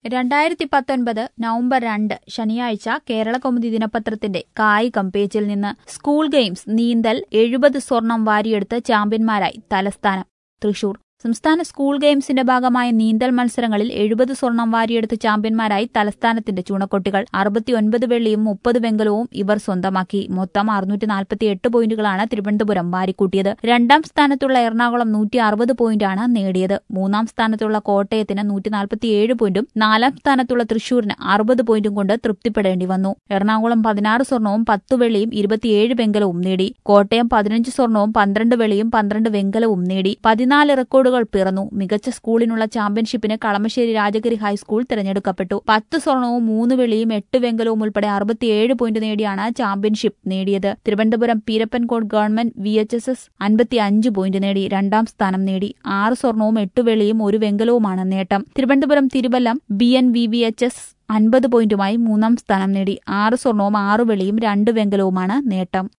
രണ്ടായിരത്തി പത്തൊൻപത് നവംബർ രണ്ട് ശനിയാഴ്ച കേരളകൗമുദി ദിനപത്രത്തിന്റെ കായികം പേജിൽ നിന്ന് സ്കൂൾ ഗെയിംസ് നീന്തൽ എഴുപത് സ്വർണം വാരിയെടുത്ത് ചാമ്പ്യന്മാരായി തലസ്ഥാനം തൃശൂർ സംസ്ഥാന സ്കൂൾ ഗെയിംസിന്റെ ഭാഗമായ നീന്തൽ മത്സരങ്ങളിൽ എഴുപത് സ്വർണം വാരിയെടുത്ത് ചാമ്പ്യന്മാരായി തലസ്ഥാനത്തിന്റെ ചൂണക്കൊട്ടികൾ അറുപത്തിയൊൻപത് വെള്ളിയും മുപ്പത് വെങ്കലവും ഇവർ സ്വന്തമാക്കി മൊത്തം അറുന്നൂറ്റി നാൽപ്പത്തിയെട്ട് പോയിന്റുകളാണ് തിരുവനന്തപുരം വാരിക്കൂട്ടിയത് രണ്ടാം സ്ഥാനത്തുള്ള എറണാകുളം നൂറ്റി അറുപത് പോയിന്റാണ് നേടിയത് മൂന്നാം സ്ഥാനത്തുള്ള കോട്ടയത്തിന് നൂറ്റി നാൽപ്പത്തിയേഴ് പോയിന്റും നാലാം സ്ഥാനത്തുള്ള തൃശൂരിന് അറുപത് പോയിന്റും കൊണ്ട് തൃപ്തിപ്പെടേണ്ടി വന്നു എറണാകുളം പതിനാറ് സ്വർണവും പത്ത് വെള്ളിയും ഇരുപത്തിയേഴ് വെങ്കലവും നേടി കോട്ടയം പതിനഞ്ച് സ്വർണവും പന്ത്രണ്ട് വെള്ളിയും പന്ത്രണ്ട് വെങ്കലവും നേടി പതിനാല് റെക്കോർഡുകൾ പിറന്നു മികച്ച സ്കൂളിനുള്ള ചാമ്പ്യൻഷിപ്പിന് കളമശ്ശേരി രാജഗിരി ഹൈസ്കൂൾ തിരഞ്ഞെടുക്കപ്പെട്ടു പത്ത് സ്വർണവും മൂന്ന് വെള്ളിയും എട്ട് വെങ്കലവും ഉൾപ്പെടെ അറുപത്തിയേഴ് പോയിന്റ് നേടിയാണ് ചാമ്പ്യൻഷിപ്പ് നേടിയത് Thiruvananthapuram Peerappancode government V H S S അൻപത്തിയഞ്ച് പോയിന്റ് നേടി രണ്ടാം സ്ഥാനം നേടി ആറ് സ്വർണവും എട്ട് വെള്ളിയും ഒരു വെങ്കലവുമാണ് നേട്ടം Thiruvananthapuram Thiruvallam B N V V H S അൻപത് പോയിന്റുമായി മൂന്നാം സ്ഥാനം നേടി ആറ് സ്വർണവും ആറ് വെള്ളിയും രണ്ട് വെങ്കലവുമാണ് നേട്ടം